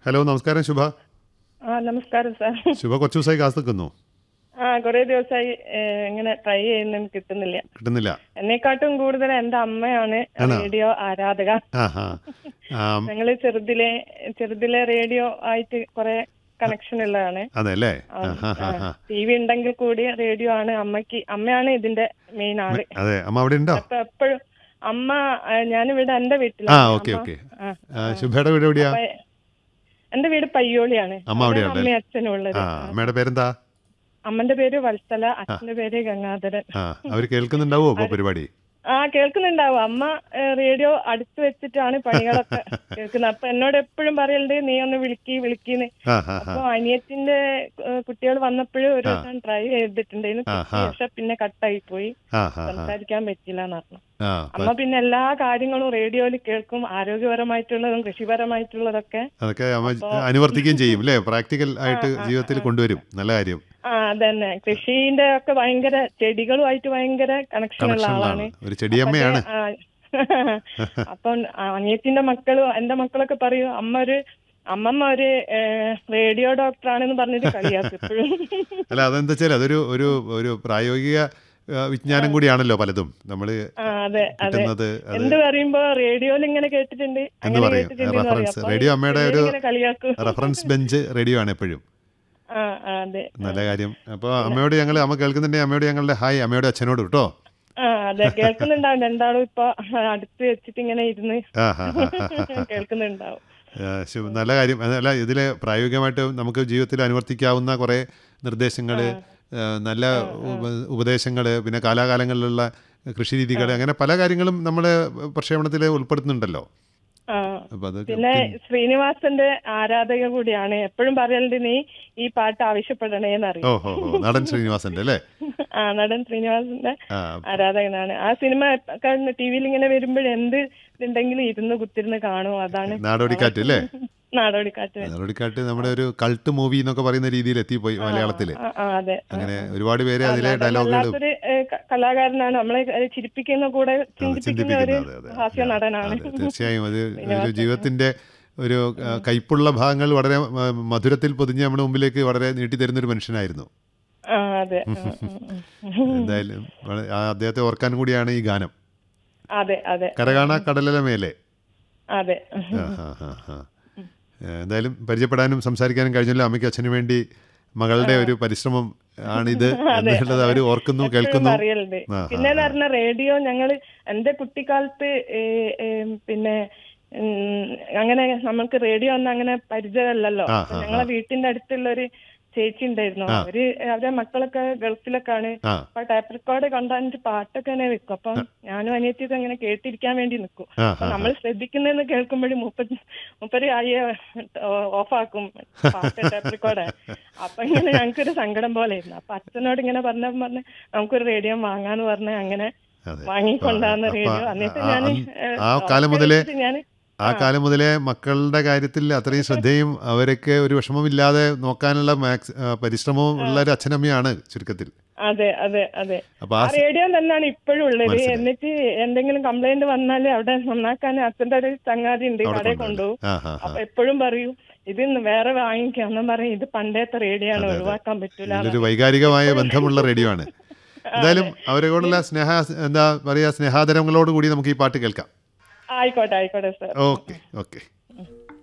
Hello നമസ്കാരം ശുഭ ആ നമസ്കാരം സാർ ശുഭ കുറച്ച് ദിവസമായി കാത്തു നിൽക്കുന്നു ആ കുറെ ദിവസമായി ഏഹ്, ഇങ്ങനെ ട്രൈ ചെയ്യുന്നതിന് കിട്ടുന്നില്ല കിട്ടുന്നില്ല എന്നെക്കാട്ടും കൂടുതൽ എന്റെ അമ്മയാണ് റേഡിയോ ആരാധക ആ ഹാ ആം, ഞങ്ങള് ചെറുതിലെ ചെറുതിലെ റേഡിയോ ആയിട്ട് കുറെ കണക്ഷൻ ഉള്ളതാണ് അതെ അല്ലേ ആ ഹാ ഹാ ഹാ ടി വി ഉണ്ടെങ്കിൽ കൂടി റേഡിയോ ആണ് അമ്മക്ക് അമ്മയാണ് ഇതിന്റെ മെയിൻ ആള് അതെ അമ്മ അവിടെ ഉണ്ടോ അപ്പൊ എപ്പോഴും അമ്മ ആ, ഞാനിവിടെ എന്റെ ആ വീട്ടിലാണ് ഓക്കെ അമ്മ- ഓക്കെ ആ, ശുഭയുടെ വീട് എവിടെയാ അപ്പൊ എന്റെ വീട് പയ്യോളിയാണ് അമ്മ അവിടെയാണ് അവിടെ അമ്മയും അച്ഛനും ഉള്ളത് ആ അമ്മയുടെ പേരെന്താ അമ്മന്റെ പേര് വത്സല അച്ഛന്റെ പേര് ഗംഗാധരൻ ആ അവർ കേൾക്കുന്നുണ്ടാവോ ഇപ്പൊ പരിപാടി ആ കേൾക്കുന്നുണ്ടാവും അമ്മ ഏഹ്, റേഡിയോ അടുത്ത് വെച്ചിട്ടാണ് പണികളൊക്കെ കേൾക്കുന്നത് അപ്പൊ എന്നോട് എപ്പോഴും പറയലുണ്ട് നീ ഒന്ന് വിളിക്കി വിളിക്കിന്ന് ആ ഹാ ഹാ അപ്പൊ അനിയത്തിന്റെ കുട്ടികൾ വന്നപ്പോഴും ഒരു ദിവസം ട്രൈ ചെയ്തിട്ടുണ്ടായിരുന്നു ആ, ആ. പക്ഷെ പിന്നെ കട്ടായി പോയി ആ ഹാ ഹാ സംസാരിക്കാൻ പറ്റില്ല എന്ന് പറഞ്ഞു ആ അമ്മ പിന്നെ എല്ലാ കാര്യങ്ങളും റേഡിയോയിൽ കേൾക്കും ആരോഗ്യപരമായിട്ടുള്ളതും കൃഷിപരമായിട്ടുള്ളതൊക്കെ അതൊക്കെ അമ്മ അനുവർത്തിക്കുകയും ചെയ്യും അല്ലേ പ്രാക്ടിക്കൽ ആയിട്ട് ജീവിതത്തിൽ കൊണ്ടുവരും നല്ല കാര്യം ആ അതന്നെ കൃഷിന്റെ ഒക്കെ ഭയങ്കര ചെടികളുമായിട്ട് ഭയങ്കര കണക്ഷൻ ഉള്ള കണക്ഷനിലാണ് ആളാണ് ഒരു ചെടിയമ്മയാണ് ആ. അപ്പം അനിയത്തിന്റെ മക്കളും എന്റെ മക്കളൊക്കെ പറയും അമ്മ ഒരു അമ്മമ്മ ഒരു റേഡിയോ ഡോക്ടറാണെന്ന് പറഞ്ഞിട്ട് കളിയാക്കും എപ്പോഴും അല്ല അതെന്താ വെച്ചാൽ അതൊരു ഒരു ഒരു പ്രായോഗിക ആ, വിജ്ഞാനം കൂടിയാണല്ലോ പലതും നമ്മൾ ആ അതെ അതെ കിട്ടുന്നത് അത് എന്ത് പറയുമ്പോ റേഡിയോയിൽ ഇങ്ങനെ കേട്ടിട്ടുണ്ട് അങ്ങനെ പറയും. കേട്ടിട്ടുണ്ട് എന്ന് Reference. പറയും. അപ്പൊ റേഡിയോ അമ്മയുടെ ഒരു- ഇങ്ങനെ കളിയാക്കും റെഫറൻസ് ബെഞ്ച് റേഡിയോ ആണ് എപ്പോഴും ആ ആ, അതെ നല്ല കാര്യം അപ്പോൾ അമ്മയോട് ഞങ്ങൾ അമ്മ കേൾക്കുന്നുണ്ടെങ്കിൽ അമ്മയോട് ഞങ്ങളുടെ ഹായ് അമ്മയുടെ അച്ഛനോട് കേട്ടോ ആ അതെ കേൾക്കുന്നുണ്ടാവും രണ്ടാളും ഇപ്പൊ അടുത്ത് വെച്ചിട്ട് ഇങ്ങനെ ഇരുന്ന് ആ ഹാ ഹാ ഹാ കേൾക്കുന്നുണ്ടാവും ആ, ശു- നല്ല കാര്യം അല്ല ഇതിൽ പ്രായോഗികമായിട്ട് നമുക്ക് ജീവിതത്തിൽ അനുവർത്തിക്കാവുന്ന കുറേ നിർദ്ദേശങ്ങൾ നല്ല ഉപദേശങ്ങൾ പിന്നെ കാലാകാലങ്ങളിലുള്ള കൃഷി രീതികൾ അങ്ങനെ പല കാര്യങ്ങളും നമ്മുടെ പ്രക്ഷേപണത്തിൽ ഉൾപ്പെടുത്തുന്നുണ്ടല്ലോ ആ അപ്പോൾ അത് പിന്നെ ശ്രീനിവാസന്റെ ആരാധക കൂടിയാണ് എപ്പോഴും പറയലുണ്ട് നീ ഈ പാട്ട് ആവശ്യപ്പെടണേന്ന് അറിയും ഓ ഹോ ഹോ നടൻ ശ്രീനിവാസൻ്റെ അല്ലേ ആ നടൻ ശ്രീനിവാസന്റെ ആ ആരാധകനാണ് ആ സിനിമ ടി വിയിൽ ഇങ്ങനെ വരുമ്പോൾ എന്ത് ഇതുണ്ടെങ്കിലും ഇരുന്ന് കുത്തിരുന്ന് കാണും അതാണ് നാടോടിക്കാറ്റ് അല്ലേ നാടോടിക്കാറ്റ് നാടോടിക്കാറ്റ് നമ്മുടെ ഒരു കൾട്ട് മൂവി എന്നൊക്കെ പറയുന്ന രീതിയിൽ എത്തിപ്പോയി മലയാളത്തിൽ ആ, ആ, അതെ അങ്ങനെ ഒരുപാട് പേര് അതിലെ നടൻ ഡയലോഗുകളും വല്ലാത്തൊരു ഏ, ക- കലാകാരനാണ് നമ്മളെ ഏ, ചിരിപ്പിക്കുന്ന കൂടെ ചിന്തിപ്പിക്കുന്ന ഒരു ചിന്തിപ്പിക്കുന്നത് അതെ, അതെ. ഹാസ്യ നടനാണ് അതെ, തീർച്ചയായും അത് ഒരു ജീവിതത്തിന്റെ ഒരു ആ, കയ്പുള്ള ഭാഗങ്ങൾ വളരെ ആ, മധുരത്തിൽ പൊതിഞ്ഞ് നമ്മുടെ മുമ്പിലേക്ക് വളരെ നീട്ടിത്തരുന്ന ഒരു മനുഷ്യനായിരുന്നു ആ അതെ ആ, ഉം, ഉം. എന്തായാലും വള- ആ അദ്ദേഹത്തെ ഓർക്കാൻ കൂടിയാണ് ഈ ഗാനം അതെ അതെ കരകാണ കടലല മേലെ അതെ ആ, ആ, ആ, ആ. ഏ, എന്തായാലും പരിചയപ്പെടാനും സംസാരിക്കാനും കഴിഞ്ഞല്ലോ അമ്മയ്ക്ക് അച്ഛനും വേണ്ടി മകളുടെ ഒരു പരിശ്രമം ആണിത് എന്നുള്ളത് അവർ ഓർക്കുന്നു കേൾക്കുന്നു അറിയലുണ്ട് ആ, ആ, പിന്നെ പറഞ്ഞ റേഡിയോ ഞങ്ങള് എന്റെ കുട്ടിക്കാലത്ത് ഏ, ഏ, പിന്നെ ഉം, അങ്ങനെ നമ്മൾക്ക് റേഡിയോ ഒന്നും അങ്ങനെ പരിചയമല്ലല്ലോ ആ, അപ്പൊ ആ, ഞങ്ങളെ വീട്ടിന്റെ അടുത്തുള്ള ഒരു ചേച്ചി ഉണ്ടായിരുന്നു അവര് അവരെ മക്കളൊക്കെ ഗൾഫിലൊക്കെയാണ് ആ അപ്പൊ ടേപ്പ് റെക്കോർഡ് കണ്ടിട്ട് പാട്ടൊക്കെ തന്നെ വെക്കും അപ്പം ഞാനും അനിയത്തിയൊക്കെ അങ്ങനെ കേട്ടിരിക്കാൻ വേണ്ടി നിൽക്കും ആ, അപ്പൊ നമ്മൾ ശ്രദ്ധിക്കുന്നതെന്ന് കേൾക്കുമ്പോഴും മുപ്പത്തി മുപ്പര് ആയ ഓഫാക്കും പാട്ട് ടേപ്പ് റെക്കോർഡ് അപ്പൊ ഇങ്ങനെ ഞങ്ങൾക്കൊരു സങ്കടം പോലെയായിരുന്നു അപ്പൊ അച്ഛനോട് ഇങ്ങനെ പറഞ്ഞ പറഞ്ഞ് നമുക്കൊരു റേഡിയോ വാങ്ങാന്ന് പറഞ്ഞ് അങ്ങനെ അതെ വാങ്ങിക്കൊണ്ടാന്ന് അപ്പൊ റേഡിയോ എന്നിട്ട് ആ- ഞാൻ ആ കാലം മുതലേ ഞാൻ ആ കാലം മുതലേ മക്കളുടെ കാര്യത്തിൽ അത്രയും ശ്രദ്ധയും അവരൊക്കെ ഒരു വിഷമമില്ലാതെ നോക്കാനുള്ള മാക്സ് ആ, പരിശ്രമവും ഉള്ള ഒരു അച്ഛനമ്മയാണ് ചുരുക്കത്തിൽ അതെ അതെ അതെ അപ്പൊ ആ ആ റേഡിയോ തന്നെയാണ് ഇപ്പോഴും ഉള്ളത് മനസ്സിലായി. എന്നിട്ട് എന്തെങ്കിലും കംപ്ലൈന്റ് വന്നാല് അവിടെ നന്നാക്കാൻ അച്ഛന്റെ ഒരു ചങ്ങാതി ഉണ്ട് അവിടെ കടയിൽ കൊണ്ടുപോകും. കൊണ്ടുപോകും ആ ഹാ ഹാ അപ്പൊ എപ്പോഴും പറയും ഇത് ഇന്ന് വേറെ വാങ്ങിക്കാം എന്നും പറയും ഇത് പണ്ടത്തെ റേഡിയോ ആണ് ഒഴിവാക്കാൻ പറ്റൂല ഇതിലൊരു വൈകാരികമായ ബന്ധമുള്ള റേഡിയോ ആണ് എന്തായാലും അവരോടുള്ള സ്നേഹ എന്താ പറയാ സ്നേഹാദരങ്ങളോട് കൂടി നമുക്ക് ഈ പാട്ട് കേൾക്കാം ആയിക്കോട്ടെ ആയിക്കോട്ടെ സാർ ഓക്കെ ഓക്കെ